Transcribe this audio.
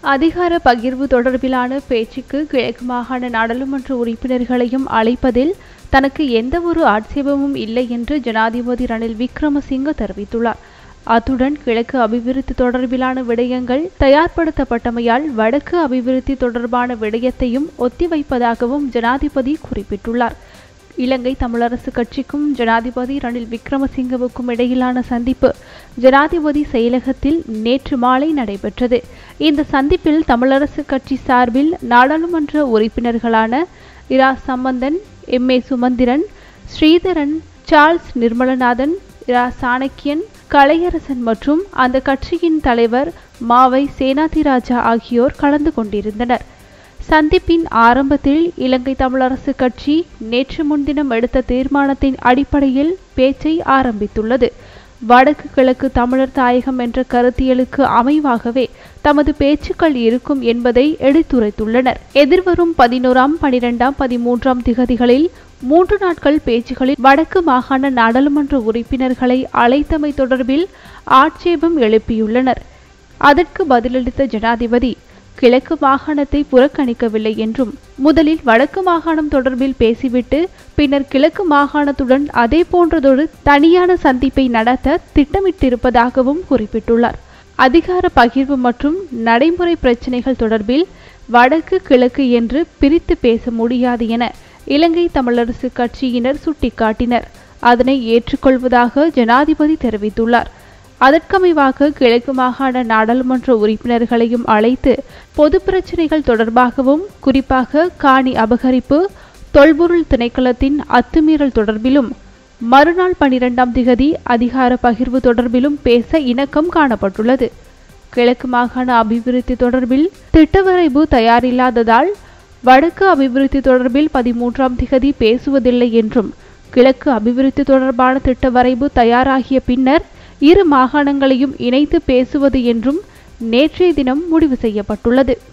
அதிகார பகிர்வு தொடர்பிலான பேச்சுக்கு கிழக்கு மாகாண நாடாளுமன்ற உறுப்பினர்களையும் அழைப்பதில் தனக்கு எந்தவொரு ஆட்சேபமும் இல்லை என்று ஜனாதிபதி ரணில் விக்ரமசிங்க தெரிவித்துள்ளார் அத்துடன் கிழக்கு அபிவிருத்தி தொடர்பிலான விடயங்கள் தயார்படுத்தப்பட்டமையால் வடக்கு அபிவிருத்தி தொடர்பான விடயத்தையும் ஒத்திவைப்பதாகவும் ஜனாதிபதி குறிப்பிட்டுள்ளார் இலங்கை தமிழரசு கட்சிக்கும் ஜனாதிபதி ரணில் விக்ரமசிங்கவுக்கும் இடையிலான சந்திப்பு ஜனாதிபதி செயலகத்தில் நேற்று மாலை நடைபெற்றது இந்த சந்திப்பில் தமிழரசு கட்சி சார்பில் நாடாளுமன்ற உறுப்பினர்களான Ira Sampanthan M A Sumanthiran Sritharan Charles Nirmalanathan Ira Shanakiyan Kalaiarasan மற்றும் அந்த கட்சியின் தலைவர் மாவை சேனாதிராஜா ஆகியோர் கலந்து கொண்டிருந்தனர் சந்திப்பின் ஆரம்பத்தில் இலங்கை தமிழரசு கட்சி நேற்று முன்தினம் எடுத்த தீர்மானத்தின் அடிப்படையில் பேச்சை ஆரம்பித்துள்ளது வடக்கு கிழக்கு தமிழர் தாயகம் என்ற கருத்தியலுக்கு அமைவாகவே தமது பேச்சுக்கள் இருக்கும் என்பதை எடுத்துரைத்துள்ளனர் எதிர்வரும் பதினோராம் பனிரெண்டாம் பதிமூன்றாம் திகதிகளில் மூன்று நாட்கள் பேச்சுகளில் வடக்கு மாகாண நாடாளுமன்ற உறுப்பினர்களை அழைத்தமை தொடர்பில் ஆட்சேபம் எழுப்பியுள்ளனர் அதற்கு பதிலளித்த ஜனாதிபதி கிழக்கு மாகாணத்தை புறக்கணிக்கவில்லை என்றும் முதலில் வடக்கு மாகாணம் தொடர்பில் பேசிவிட்டு பின்னர் கிழக்கு மாகாணத்துடன் அதே போன்றதொரு தனியான சந்திப்பை நடத்த திட்டமிட்டிருப்பதாகவும் குறிப்பிட்டுள்ளார் அதிகார பகிர்வு மற்றும் நடைமுறை பிரச்சினைகள் தொடர்பில் வடக்கு கிழக்கு என்று பிரித்து பேச முடியாது என இலங்கை தமிழரசு கட்சியினர் சுட்டிக்காட்டினர் அதனை ஏற்றுக்கொள்வதாக ஜனாதிபதி தெரிவித்துள்ளார் அதற்கமைவாக கிழக்கு மாகாண நாடாளுமன்ற உறுப்பினர்களையும் அழைத்து பொது பிரச்சினைகள் தொடர்பாகவும் குறிப்பாக காணி அபகரிப்பு தொல்பொருள் திணைக்களத்தின் அத்துமீறல் தொடர்பிலும் மறுநாள் பனிரெண்டாம் திகதி அதிகார பகிர்வு தொடர்பிலும் பேச இணக்கம் காணப்பட்டுள்ளது கிழக்கு மாகாண அபிவிருத்தி தொடர்பில் திட்டவரைவு தயாரில்லாததால் வடக்கு அபிவிருத்தி தொடர்பில் பதிமூன்றாம் திகதி பேசுவதில்லை என்றும் கிழக்கு அபிவிருத்தி தொடர்பான திட்ட வரைவு தயாராகிய பின்னர் இரு மாகாணங்களையும் இணைத்து பேசுவது என்றும் நேற்றைய தினம் முடிவு செய்யப்பட்டுள்ளது